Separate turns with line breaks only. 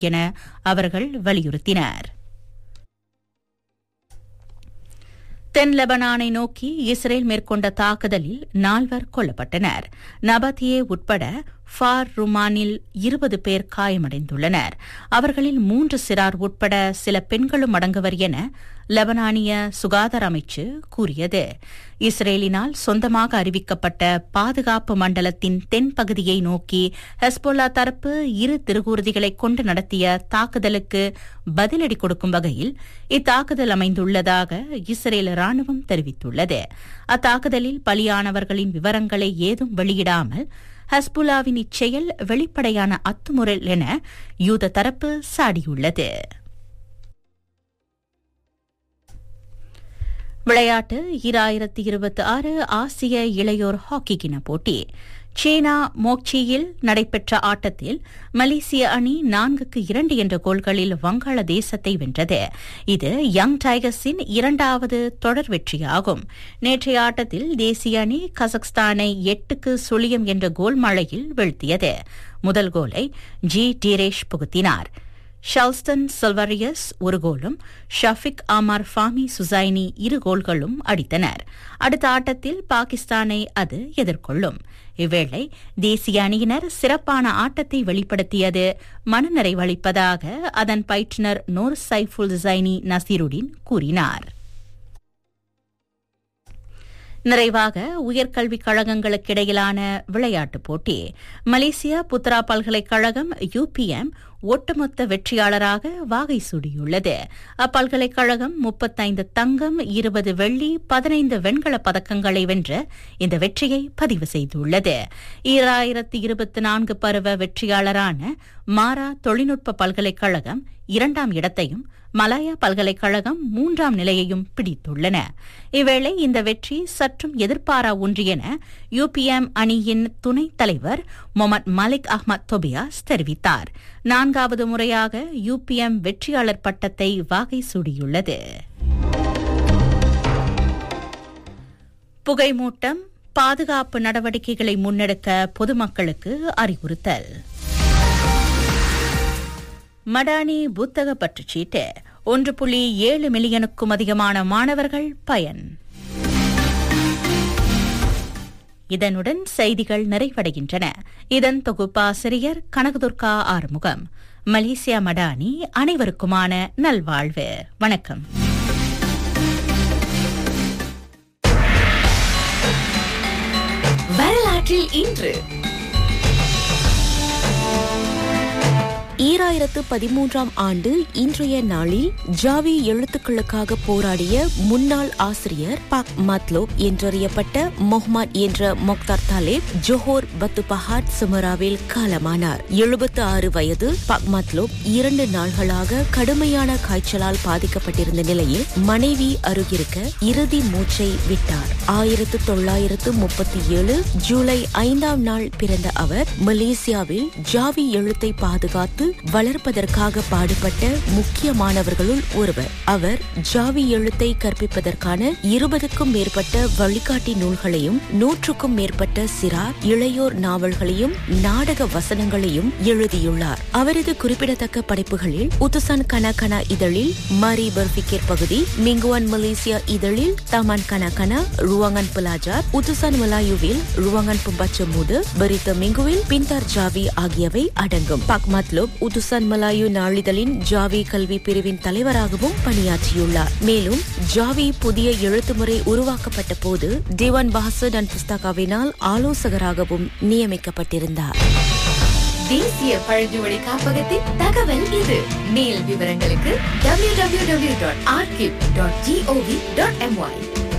என அவர்கள் வலியுறுத்தினர் தென் லெபனானை நோக்கி இஸ்ரேல் மேற்கொண்ட தாக்குதலில் நால்வர் கொல்லப்பட்டனர் நபத்தியே உட்பட ஃபார் ருமானில் இருபது பேர் காயமடைந்துள்ளனர் அவர்களில் மூன்று சிறார் உட்பட சில பெண்களும் அடங்குவர் என லெபனானிய சுகாதார அமைச்சு கூறியது இஸ்ரேலினால் சொந்தமாக அறிவிக்கப்பட்ட பாதுகாப்பு மண்டலத்தின் தென்பகுதியை நோக்கி ஹெஸ்போல்லா தரப்பு இரு திருகூர்திகளை கொண்டு நடத்திய தாக்குதலுக்கு பதிலடி கொடுக்கும் வகையில் இத்தாக்குதல் அமைந்துள்ளதாக இஸ்ரேல் ராணுவம் தெரிவித்துள்ளது அத்தாக்குதலில் பலியானவர்களின் விவரங்களை ஏதும் வெளியிடாமல் ஹஸ்புல்லாவின் இச்செயல் வெளிப்படையான அத்துமுறல் என யூத தரப்பு சாடியுள்ளது விளையாட்டு இராயிரத்தி இருபத்தி ஆறு ஆசிய இளையோர் ஹாக்கி கிண போட்டி சீனா மோக்சியில் நடைபெற்ற ஆட்டத்தில் மலேசிய அணி நான்குக்கு இரண்டு என்ற கோல்களில் வங்காளதேசத்தை வென்றது இது யங் டைகர்ஸின் இரண்டாவது தொடர் வெற்றியாகும் நேற்றைய ஆட்டத்தில் தேசிய அணி கசக்ஸ்தானை எட்டுக்கு சுழியம் என்ற கோல் மழையில் வீழ்த்தியது முதல் கோலை ஜி டீரேஷ் புகுத்தினார் ஷல்ஸ்டன் செல்வரியஸ் ஒரு கோலும் ஷஃபிக் ஆமார் ஃபாமி சுசைனி இரு கோல்களும் அடித்தனர் அடுத்த ஆட்டத்தில் பாகிஸ்தானை அது எதிர்கொள்ளும் இவ்வேளை தேசிய அணியினர் சிறப்பான ஆட்டத்தை வெளிப்படுத்தியது மனநிறைவளிப்பதாக அதன் பயிற்றுநர் நூர் சைஃபுல் ஜைனி நசீருடின் கூறினார் நிறைவாக உயர்கல்விக் கழகங்களுக்கிடையிலான விளையாட்டுப் போட்டி மலேசியா புத்ரா பல்கலைக்கழகம் யுபிஎம் ஒட்டுமொத்த வெற்றியாளராக வாகை சூடியுள்ளது அப்பல்கலைக்கழகம் முப்பத்தைந்து தங்கம் இருபது வெள்ளி பதினைந்து வெண்கலப் பதக்கங்களை வென்ற இந்த வெற்றியை பதிவு செய்துள்ளது ஈராயிரத்தி இருபத்தி நான்கு பருவ வெற்றியாளரான மாரா தொழில்நுட்ப பல்கலைக்கழகம் இரண்டாம் இடத்தையும் மலாயா பல்கலைக்கழகம் மூன்றாம் நிலையையும் பிடித்துள்ளன இவ்வேளை இந்த வெற்றி சற்றும் எதிர்பாரா ஒன்று என யுபிஎம் அணியின் துணைத் தலைவர் மொமட் மலிக் அஹ்மத் தொபியாஸ் தெரிவித்தார் நான்காவது முறையாக யுபிஎம் வெற்றியாளர் பட்டத்தை வாகை சூடியுள்ளது புகைமூட்டம் பாதுகாப்பு நடவடிக்கைகளை முன்னெடுக்க பொதுமக்களுக்கு அறிவுறுத்தல் மடானி புத்தக பற்றுச்சீட்டு ஒன்று புள்ளி ஏழு மில்லியனுக்கும் அதிகமான மாணவர்கள் பயன் இதனுடன் செய்திகள் நிறைவடைகின்றன இதன் தொகுப்பாசிரியர் கனகதுர்கா ஆறுமுகம் மலேசியா மடானி அனைவருக்குமான நல்வாழ்வு வணக்கம்
வரலாற்றில் இன்று
ஈராயிரத்து பதிமூன்றாம் ஆண்டு இன்றைய நாளில் ஜாவி எழுத்துக்களுக்காக போராடிய முன்னாள் ஆசிரியர் பாக் மத்லோப் என்றறியப்பட்ட மொஹ்மத் என்ற மொக்தார் தாலேப் ஜோஹோர் பத்துபஹாட் சுமராவில் காலமானார் எழுபத்து ஆறு வயது பாக் மத்லோப் இரண்டு நாள்களாக கடுமையான காய்ச்சலால் பாதிக்கப்பட்டிருந்த நிலையில் மனைவி அருகிருக்க இறுதி மூச்சை விட்டார் ஆயிரத்து தொள்ளாயிரத்து முப்பத்தி ஏழு ஜூலை ஐந்தாம் நாள் பிறந்த அவர் மலேசியாவில் ஜாவி எழுத்தை பாதுகாத்து வளர்ப்பதற்காக பாடுபட்ட முக்கியமானவர்களுள் ஒருவர் அவர் ஜாவி எழுத்தை கற்பிப்பதற்கான இருபதுக்கும் மேற்பட்ட வழிகாட்டி நூல்களையும் நூற்றுக்கும் மேற்பட்ட சிறார் இளையோர் நாவல்களையும் நாடக வசனங்களையும் எழுதியுள்ளார் அவரது குறிப்பிடத்தக்க படைப்புகளில் உத்துசான் கனா கனா இதழில் மாரி பர்பிகேர் பகுதி மிங்குவான் மலேசியா இதழில் தமான் கனா கனா ருவாங்கன் பிலாஜார் உத்துசான் மலாயுவில் ருவாங்கன் பும்பாச்சமூடு பரித்த மிங்குவில் பின்தார் ஜாவி ஆகியவை அடங்கும் பக்மத்லோப் உதுசான் மலாயு நாளிதழின் ஜாவி கல்வி பிரிவின் தலைவராகவும் பணியாற்றியுள்ளார் மேலும் ஜாவி புதிய எழுத்துமுறை உருவாக்கப்பட்ட போது திவான் பஹசட் அண்ட் புஸ்தகாவினால் ஆலோசகராகவும் நியமிக்கப்பட்டிருந்தார்
தேசிய பழங்குடி காப்பகத்தின் தகவல் இது மேல் விவரங்களுக்கு www.archive.gov.my